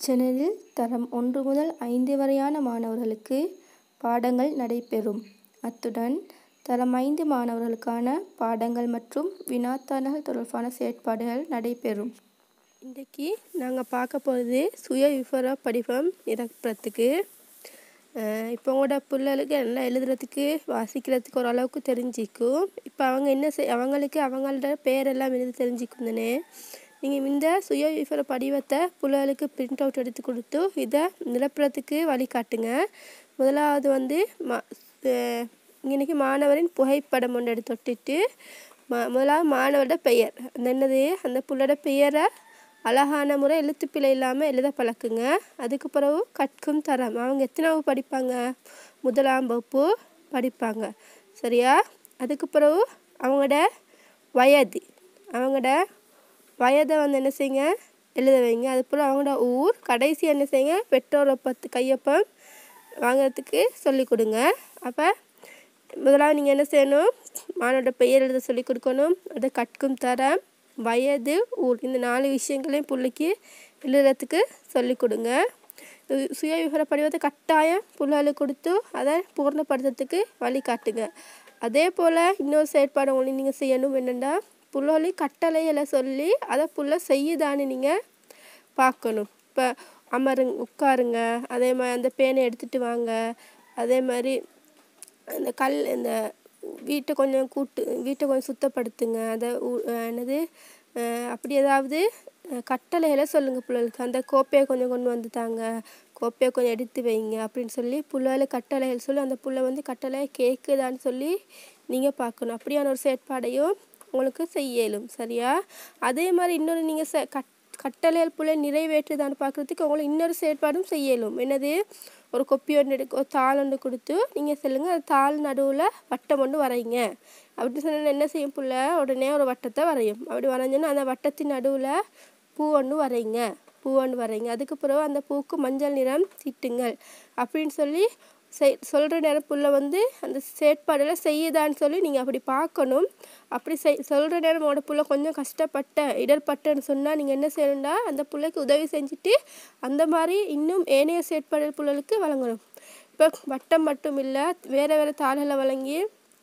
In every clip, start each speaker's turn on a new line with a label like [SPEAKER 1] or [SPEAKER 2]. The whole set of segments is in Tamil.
[SPEAKER 1] இச்சேனலில் தரம் ஒன்று முதல் ஐந்து வரையான மாணவர்களுக்கு பாடங்கள் நடைபெறும் அத்துடன் தரம் ஐந்து மாணவர்களுக்கான பாடங்கள் மற்றும் வினாத்தாள்கள் தொடர்பான செயற்பாடுகள் நடைபெறும் இன்றைக்கி நாங்கள் பார்க்க போகிறது சுய விவர படிவம் நிரப்புறதுக்கு இப்போ உங்களோட பிள்ளைகளுக்கு எல்லாம் எழுதுறதுக்கு வாசிக்கிறதுக்கு ஓரளவுக்கு தெரிஞ்சிக்கும் இப்போ அவங்க என்ன செய் அவங்களுக்கு அவங்களோட பேரெல்லாம் எழுதி தெரிஞ்சிக்கும் தானே நீங்கள் இந்த சுய விவர படிவத்தை பிள்ளைகளுக்கு பிரிண்ட் அவுட் எடுத்து கொடுத்து இதை நிரப்புறதுக்கு வழிகாட்டுங்க முதலாவது வந்து மா இன்னைக்கு மாணவரின் புகைப்படம் ஒன்று எடுத்து ஒட்டிட்டு மா முதலாவது மாணவரோட பெயர் அந்த என்னது அந்த புள்ளோட பெயரை அழகான முறை எழுத்துப்பிழை இல்லாமல் எழுத பழக்குங்க அதுக்கு பிறகு கற்கும் தரம் அவங்க எத்தனாவது படிப்பாங்க முதலாம் வகுப்பு படிப்பாங்க சரியா அதுக்கு பிறகு அவங்களோட வயது அவங்களோட வயதை வந்து என்ன செய்யுங்க எழுத வைங்க அது போல் அவங்களோட ஊர் கடைசி என்ன செய்யுங்க பெற்றோரை பத்து கையொப்பம் வாங்கிறதுக்கு சொல்லி கொடுங்க அப்போ முதலாவது நீங்கள் என்ன செய்யணும் மாணவரோட பெயர் எழுத சொல்லி கொடுக்கணும் அதை கற்கும் தரம் வயது ஊர் இந்த நாலு விஷயங்களையும் பிள்ளைக்கு எழுதுறதுக்கு சொல்லி கொடுங்க சுய விவர படிவத்தை கட்டாயம் பிள்ளைகளுக்கு கொடுத்து அதை பூர்ணப்படுத்துறதுக்கு வழி காட்டுங்க அதே போல் இன்னொரு செயற்பாடு ஒன்று நீங்கள் செய்யணும் என்னென்னா புள்ளொலி கட்டளைகளை சொல்லி அதை புள்ள செய்யுதான்னு நீங்கள் பார்க்கணும் இப்போ அமருங்க உட்காருங்க அதே மாதிரி அந்த பேனை எடுத்துகிட்டு வாங்க அதே மாதிரி அந்த கல் இந்த வீட்டை கொஞ்சம் கூட்டு வீட்டை கொஞ்சம் சுத்தப்படுத்துங்க அதை என்னது அப்படி ஏதாவது கட்டளைகளை சொல்லுங்கள் பிள்ளைகளுக்கு அந்த கோப்பையை கொஞ்சம் கொண்டு வந்து தாங்க கோப்பையை கொஞ்சம் எடுத்து வைங்க அப்படின்னு சொல்லி பிள்ளைகளுக்கு கட்டளைகள் சொல்லி அந்த பிள்ளை வந்து கட்டளை கேட்குதான்னு சொல்லி நீங்கள் பார்க்கணும் அப்படியான ஒரு செயற்பாடையும் உங்களுக்கு செய்யலும் சரியா அதே மாதிரி இன்னொரு நீங்கள் ச கட் கட்டளைகள் புள்ள நிறைவேற்றுதான்னு பார்க்குறதுக்கு உங்களுக்கு இன்னொரு செயற்பாடும் செய்யலும் என்னது ஒரு கொப்பி ஒன்று எடுக்க ஒரு தாள் ஒன்று கொடுத்து நீங்கள் சொல்லுங்கள் அந்த தாள் நடுவில் வட்டம் ஒன்று வரைங்க அப்படி சொன்னால் என்ன செய்யும் புள்ள உடனே ஒரு வட்டத்தை வரையும் அப்படி வரைஞ்சோன்னா அந்த வட்டத்தின் நடுவில் பூ ஒன்று வரைங்க பூ ஒன்று வரைங்க அதுக்கு பிறகு அந்த பூக்கு மஞ்சள் நிறம் தீட்டுங்கள் அப்படின்னு சொல்லி செய் சொல்கிற நேரம் புள்ள வந்து அந்த செயற்பாடெல்லாம் செய்யுதான்னு சொல்லி நீங்கள் அப்படி பார்க்கணும் அப்படி செய் சொல்கிற நேரம் உங்களோட புள்ள கொஞ்சம் கஷ்டப்பட்ட இடர்பட்டன்னு சொன்னால் நீங்கள் என்ன செய்யணும்னா அந்த பிள்ளைக்கு உதவி செஞ்சுட்டு அந்த மாதிரி இன்னும் ஏனைய செயற்பாடு பிள்ளைகளுக்கு வழங்கணும் இப்போ வட்டம் மட்டும் இல்லை வேறு வேறு தாள்களை வழங்கி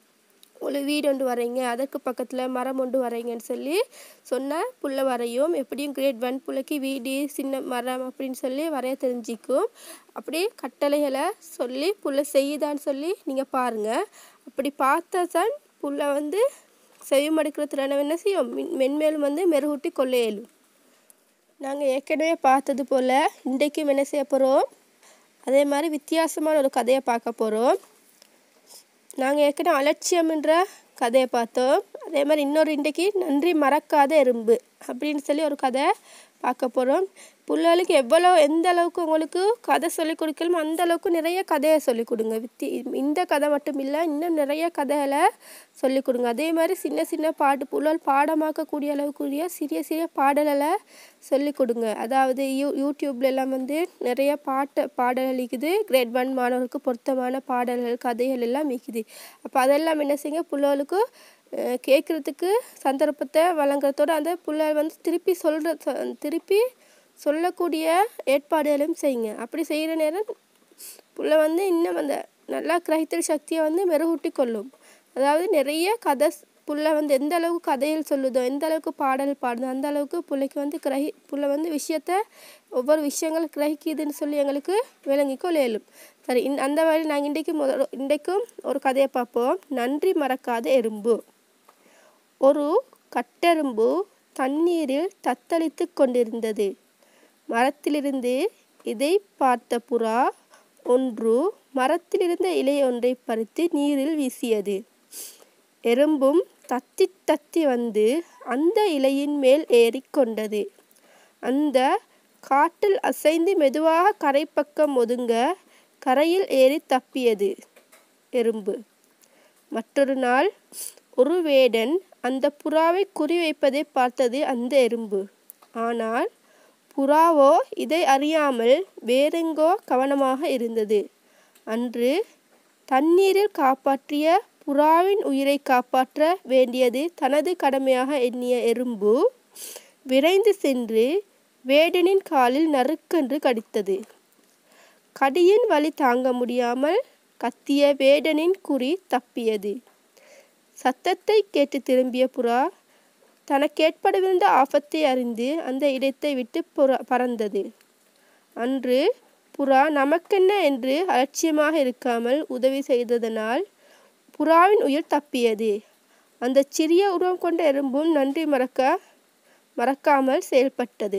[SPEAKER 1] ஒரு வீடு ஒன்று வரைங்க அதற்கு பக்கத்தில் மரம் ஒன்று வரைங்கன்னு சொல்லி சொன்னால் புள்ள வரையும் எப்படியும் கிரேட் ஒன் பிள்ளைக்கு வீடு சின்ன மரம் அப்படின்னு சொல்லி வரைய தெரிஞ்சிக்கும் அப்படி கட்டளைகளை சொல்லி புள்ள செய்யுதான்னு சொல்லி நீங்கள் பாருங்கள் அப்படி பார்த்தா தான் புள்ள வந்து செவிமடுக்கிற திறனை என்ன செய்யும் மென்மேலும் வந்து மெருகூட்டி கொள்ள இயலும் நாங்கள் ஏற்கனவே பார்த்தது போல் இன்றைக்கும் என்ன செய்ய போகிறோம் அதே மாதிரி வித்தியாசமான ஒரு கதையை பார்க்க போகிறோம் நாங்கள் ஏற்கனவே அலட்சியம்ன்ற கதையை பார்த்தோம் அதே மாதிரி இன்னொரு இன்றைக்கு நன்றி மறக்காத எறும்பு அப்படின்னு சொல்லி ஒரு கதை பார்க்க போகிறோம் பிள்ளைகளுக்கு எவ்வளோ எந்த அளவுக்கு உங்களுக்கு கதை சொல்லிக் கொடுக்கணுமோ அந்த அளவுக்கு நிறைய கதையை சொல்லிக் கொடுங்க வித்தி இந்த கதை மட்டும் இல்லை இன்னும் நிறைய கதைகளை சொல்லிக் கொடுங்க அதே மாதிரி சின்ன சின்ன பாட்டு புள்ளல் பாடமாக்கக்கூடிய அளவுக்குரிய சிறிய சிறிய பாடல்களை சொல்லிக் கொடுங்க அதாவது யூ யூடியூப்ல எல்லாம் வந்து நிறைய பாட்டு பாடல்கள் இருக்குது கிரேட் ஒன் மாணவர்களுக்கு பொருத்தமான பாடல்கள் கதைகள் எல்லாம் இருக்குது அப்போ அதெல்லாம் என்ன செய்யுங்க பிள்ளைகளுக்கு கேட்குறதுக்கு சந்தர்ப்பத்தை வழங்குறதோட அந்த பிள்ளை வந்து திருப்பி சொல்கிற திருப்பி சொல்லக்கூடிய ஏற்பாடுகளையும் செய்யுங்க அப்படி செய்கிற நேரம் புள்ள வந்து இன்னும் அந்த நல்லா கிரகித்தல் சக்தியை வந்து மெருகூட்டி கொள்ளும் அதாவது நிறைய கதை புள்ள வந்து எந்த அளவுக்கு கதைகள் சொல்லுதோ எந்த அளவுக்கு பாடல் பாடுதோ அந்த அளவுக்கு பிள்ளைக்கு வந்து கிரகி புள்ள வந்து விஷயத்த ஒவ்வொரு விஷயங்கள் கிரகிக்குதுன்னு சொல்லி எங்களுக்கு விளங்கிக்கொள் இயலும் சரி இந் அந்த வழி நாங்கள் இன்றைக்கு முதல் இன்றைக்கும் ஒரு கதையை பார்ப்போம் நன்றி மறக்காத எறும்பு ஒரு கட்டெரும்பு தண்ணீரில் தத்தளித்து கொண்டிருந்தது மரத்திலிருந்து இதை பார்த்த புறா ஒன்று மரத்திலிருந்த இலை ஒன்றை பறித்து நீரில் வீசியது எறும்பும் தத்தி தத்தி வந்து அந்த இலையின் மேல் ஏறிக்கொண்டது அந்த காட்டில் அசைந்து மெதுவாக கரைப்பக்கம் ஒதுங்க கரையில் ஏறி தப்பியது எறும்பு மற்றொரு நாள் ஒரு வேடன் அந்த புறாவை குறிவைப்பதை பார்த்தது அந்த எறும்பு ஆனால் புறாவோ இதை அறியாமல் வேறெங்கோ கவனமாக இருந்தது அன்று தண்ணீரில் காப்பாற்றிய புறாவின் உயிரை காப்பாற்ற வேண்டியது தனது கடமையாக எண்ணிய எறும்பு விரைந்து சென்று வேடனின் காலில் நறுக்கென்று கடித்தது கடியின் வலி தாங்க முடியாமல் கத்திய வேடனின் குறி தப்பியது சத்தத்தை கேட்டு திரும்பிய புறா தனக்கேற்படவிருந்த ஆபத்தை அறிந்து அந்த இடத்தை விட்டு புறா பறந்தது அன்று புறா நமக்கென்ன என்று அலட்சியமாக இருக்காமல் உதவி செய்ததனால் புறாவின் உயிர் தப்பியது அந்த சிறிய உருவம் கொண்ட எறும்பும் நன்றி மறக்க மறக்காமல் செயல்பட்டது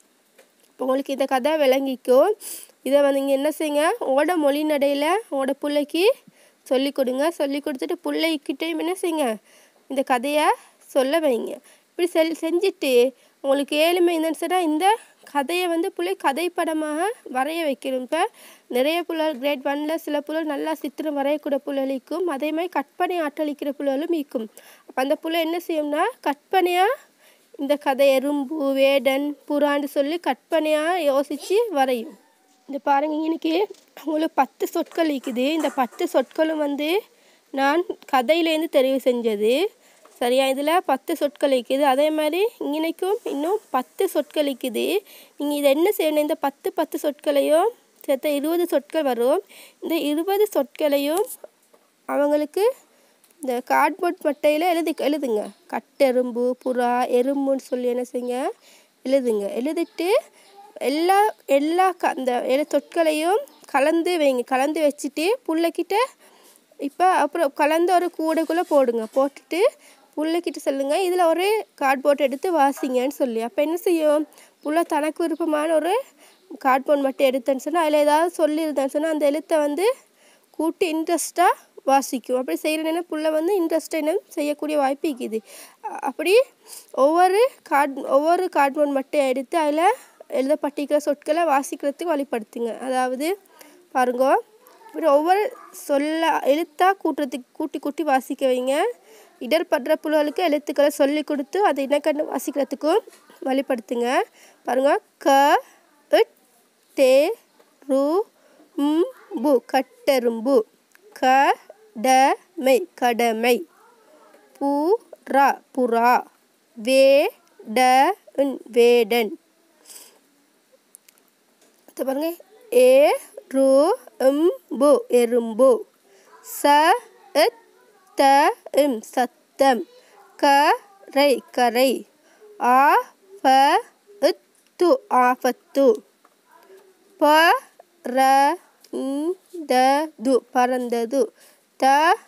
[SPEAKER 1] இப்போ உங்களுக்கு இந்த கதை விளங்கிக்கும் இதை வந்து நீங்கள் என்ன செய்யுங்க உங்களோட மொழி நடையில் உங்களோட பிள்ளைக்கு சொல்லி கொடுங்க சொல்லி கொடுத்துட்டு பிள்ளைக்கிட்டையும் என்ன செய்யுங்க இந்த கதையை சொல்ல வைங்க இப்படி செல் செஞ்சுட்டு உங்களுக்கு ஏழுமை என்னன்னு சொன்னால் இந்த கதையை வந்து பிள்ளை கதை படமாக வரைய வைக்கணும் இப்போ நிறைய புள்ளல் கிரேட் ஒன்னில் சில புள்ளல் நல்லா சித்திரம் வரையக்கூடிய புள்ளலிக்கும் அதே மாதிரி கற்பனை ஆற்றலிக்கிற புள்ளலும் ஈக்கும் அப்போ அந்த புள்ளை என்ன செய்யும்னா கற்பனையாக இந்த கதை எறும்பு வேடன் புறான்னு சொல்லி கற்பனையாக யோசித்து வரையும் இந்த பாருங்க இன்னைக்கு உங்களுக்கு பத்து சொற்கள் இருக்குது இந்த பத்து சொற்களும் வந்து நான் கதையிலேருந்து தெரிவு செஞ்சது சரியா இதில் பத்து சொற்கள் இருக்குது அதே மாதிரி இன்னைக்கும் இன்னும் பத்து சொற்கள் இருக்குது நீங்கள் இதை என்ன செய்யணும் இந்த பத்து பத்து சொற்களையும் சேர்த்த இருபது சொற்கள் வரும் இந்த இருபது சொற்களையும் அவங்களுக்கு இந்த கார்ட்போர்ட் மட்டையில் எழுதி எழுதுங்க கட்டெரும்பு புறா எறும்புன்னு சொல்லி என்ன செய்யுங்க எழுதுங்க எழுதிட்டு எல்லா எல்லா க அந்த எழு சொற்களையும் கலந்து வைங்க கலந்து வச்சுட்டு புள்ளைக்கிட்ட இப்போ அப்புறம் கலந்து ஒரு கூடைக்குள்ளே போடுங்க போட்டுட்டு புள்ளைக்கிட்ட சொல்லுங்க இதில் ஒரு கார்ட்போர்ட் எடுத்து வாசிங்கன்னு சொல்லி அப்போ என்ன செய்யும் புள்ள தனக்கு விருப்பமான ஒரு கார்ட்போர்ட் மட்டும் எடுத்தேன்னு சொன்னால் அதில் ஏதாவது சொல்லியிருந்தேன்னு சொன்னால் அந்த எழுத்தை வந்து கூட்டி இன்ட்ரெஸ்ட்டாக வாசிக்கும் அப்படி செய்கிறேன்னா புள்ள வந்து இன்ட்ரெஸ்ட்டாக என்ன செய்யக்கூடிய வாய்ப்பு இருக்குது அ- அப்படி ஒவ்வொரு கார்ட் ஒவ்வொரு கார்ட்போர்ட் மட்டும் எடுத்து அதில் எழுதப்பட்டிருக்கிற சொற்களை வாசிக்கிறதுக்கு வழிபடுத்துங்க அதாவது பாருங்க இப்படி ஒவ்வொரு சொல்ல எழுத்தாக கூட்டுறதுக்கு கூட்டி கூட்டி வாசிக்க வைங்க இடர்படுற புலகளுக்கு எழுத்துக்களை சொல்லி கொடுத்து அதை இனக்கண்டு வாசிக்கிறதுக்கும் வழிபடுத்துங்க பாருங்க க இட் தே ரு ம் பு கட்டெரும்பு கடமை கடமை புறா புறா வேடன் வேடன் அடுத்து பாருங்க ஏ ரு எம்பு எறும்பு ச இத் த இம் சத்தம் கரை கரை ஆ ப இத்து ஆபத்து ப ர இந்த து பறந்தது த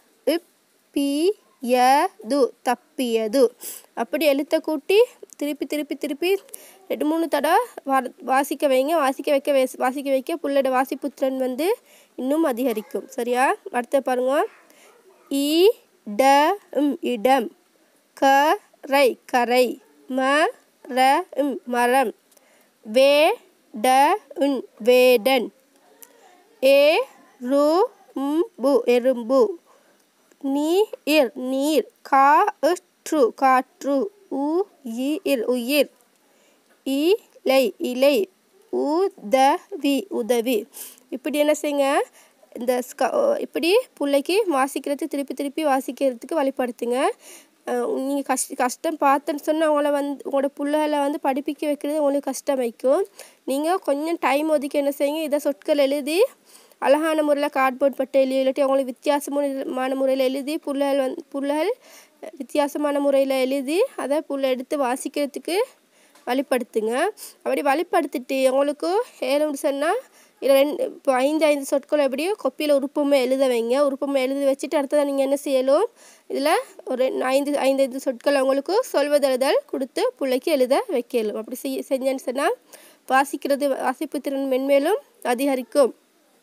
[SPEAKER 1] இப்பியது தப்பியது அப்படி எழுத்த கூட்டி திருப்பி திருப்பி திருப்பி ரெண்டு மூணு தடவை வா வாசிக்க வைங்க வாசிக்க வைக்க வே- வாசிக்க வைக்க புள்ளோட வாசிப்புத்திறன் வந்து இன்னும் அதிகரிக்கும் சரியா அடுத்த பாருங்க இ ட ம் இடம் கரை கரை ம ர ம் மரம் வே ட உன் வேடன் ஏ ரு ம் பு எறும்பு நீர் நீர் காற்று காற்று உயிர் உயிர் இலை இலை உதவி உதவி இப்படி என்ன செய்யுங்க இந்த ஸ்க- இப்படி பிள்ளைக்கு வாசிக்கிறது திருப்பி திருப்பி வாசிக்கிறதுக்கு வழிபடுத்துங்க நீங்கள் கஷ்ட கஷ்டம் பார்த்தேன்னு சொன்னால் அவங்கள வந்து உங்களோட பிள்ளைகளை வந்து படிப்பிக்க வைக்கிறது உங்களுக்கு கஷ்டம் வைக்கும் நீங்கள் கொஞ்சம் டைம் ஒதுக்கி என்ன செய்யுங்க இதை சொற்கள் எழுதி அழகான முறையில் கார்ட்போர்ட் பட்டையிலையோ இல்லாட்டி அவங்களுக்கு வித்தியாசமான முறையில் எழுதி புள்ளைகள் வந்து புள்ளைகள் வித்தியாசமான முறையில் எழுதி அதை புள்ள எடுத்து வாசிக்கிறதுக்கு வழிப்படுத்துங்க அப்படி வழிப்படுத்திட்டு உங்களுக்கு ஏழுன்னு சொன்னால் இல்லை ரெண்டு இப்போ ஐந்து ஐந்து சொற்கள் எப்படியோ கொப்பியில் உறுப்புமை எழுத வைங்க உறுப்புமை எழுதி வச்சுட்டு அடுத்ததாக நீங்கள் என்ன செய்யணும் இதில் ஒரு ரெண்டு- ஐந்து ஐந்து ஐந்து சொற்கள் அவங்களுக்கு சொல்வதெழுதல் கொடுத்து பிள்ளைக்கு எழுத வைக்கலும் அப்படி செய்ய செஞ்சேன்னு சொன்னால் வாசிக்கிறது வாசிப்பு திறன் மென்மேலும் அதிகரிக்கும்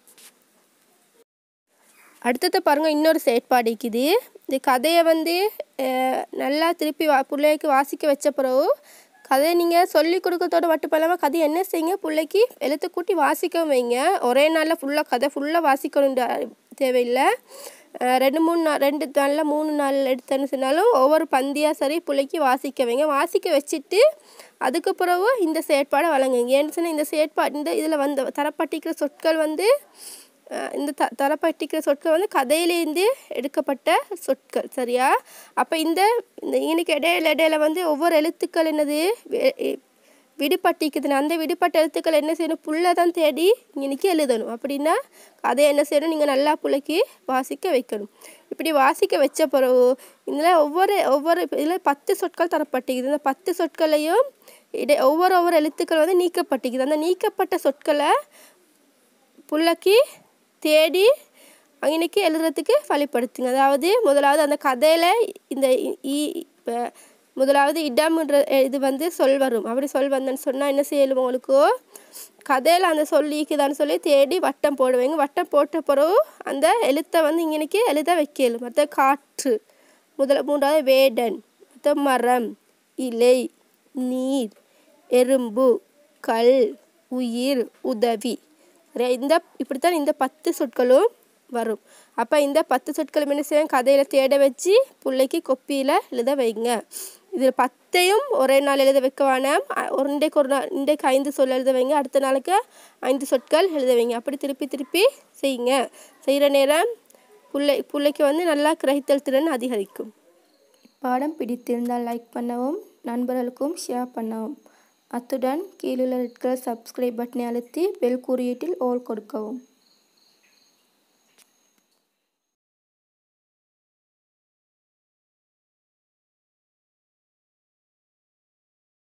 [SPEAKER 1] அடுத்தது பாருங்கள் இன்னொரு செயற்பாடு இருக்குது இந்த கதையை வந்து அஹ், நல்லா திருப்பி வா பிள்ளைக்கு வாசிக்க வச்ச பிறகு கதையை நீங்கள் சொல்லி கொடுக்கறதோட மட்டும் இல்லாமல் கதையை என்ன செய்யுங்க பிள்ளைக்கு எழுத்து கூட்டி வாசிக்கவும் வைங்க ஒரே நாளில் ஃபுல்லாக கதை ஃபுல்லாக வாசிக்கணும் தேவையில்லை அஹ், ரெண்டு மூணு நாள் ரெண்டு நாளில் மூணு நாள் எடுத்தேன்னு சொன்னாலும் ஒவ்வொரு பந்தியாக சரி பிள்ளைக்கு வாசிக்க வைங்க வாசிக்க வச்சுட்டு அதுக்கு பிறகு இந்த செயற்பாடை வழங்குங்க ஏன்னு சொன்னால் இந்த செயற்பாடு இந்த இதில் வந்து தரப்பட்டிருக்கிற சொற்கள் வந்து அஹ் இந்த த தரப்பட்டிருக்கிற சொற்கள் வந்து கதையிலேருந்து எடுக்கப்பட்ட சொற்கள் சரியா அப்போ இந்த இந்த இன்னைக்கு இடையில இடையில வந்து ஒவ்வொரு எழுத்துக்கள் என்னது வே- இ-
[SPEAKER 2] விடுபட்டிக்குதுன்னு அந்த விடுபட்ட எழுத்துக்கள் என்ன செய்யணும் புல்லை தான் தேடி இன்னைக்கு எழுதணும் அப்படின்னா அதை என்ன செய்யணும் நீங்கள் நல்லா புள்ளைக்கு வாசிக்க வைக்கணும் இப்படி வாசிக்க வச்ச பிறகு இதில் ஒவ்வொரு ஒவ்வொரு இதில் பத்து சொற்கள் தரப்பட்டிக்குது இந்த பத்து சொற்களையும் இடை ஒவ்வொரு ஒவ்வொரு எழுத்துக்கள் வந்து நீக்கப்பட்டிக்குது அந்த நீக்கப்பட்ட சொற்களை புள்ளைக்கு தேடி இன்னைக்கு எழுதுறதுக்கு வழிப்படுத்துங்க அதாவது முதலாவது அந்த கதையில் இந்த இப்போ முதலாவது இடம்ன்ற இது வந்து சொல் வரும் அப்படி சொல் வந்தேன்னு சொன்னால் என்ன செய்யணும் உங்களுக்கு கதையில் அந்த சொல் ஈக்குதான்னு சொல்லி தேடி வட்டம் போடுவீங்க வட்டம் போட்ட பிறகு அந்த எழுத்தை வந்து இங்கனைக்கு எழுத வைக்கலும் மற்ற காற்று முதல் மூன்றாவது வேடன் மற்ற மரம் இலை நீர் எறும்பு கல் உயிர் உதவி சரி, இந்த இப்படித்தான் இந்த பத்து சொற்களும் வரும் அப்போ இந்த பத்து சொற்களும் என்ன செய்யும் கதையில் தேட வச்சு பிள்ளைக்கு கொப்பியில் எழுத வைங்க இதில் பத்தையும் ஒரே நாள் எழுத வைக்க வேணாம் அ- ஒரு இன்றைக்கு ஒரு நாள் இன்றைக்கு ஐந்து சொல் எழுத வைங்க அடுத்த நாளுக்கு ஐந்து சொற்கள் எழுத வைங்க அப்படி திருப்பி திருப்பி செய்யுங்க செய்கிற நேரம் பிள்ளை பிள்ளைக்கு வந்து நல்லா கிரகித்தல் திறன் அதிகரிக்கும்
[SPEAKER 1] பாடம் பிடித்திருந்தால் லைக் பண்ணவும் நண்பர்களுக்கும் ஷேர் பண்ணவும் அத்துடன் கீழுள்ள ரெட் கலர் சப்ஸ்கிரைப் பட்டனை அழுத்தி பெல் குறியீட்டில் ஓல் கொடுக்கவும்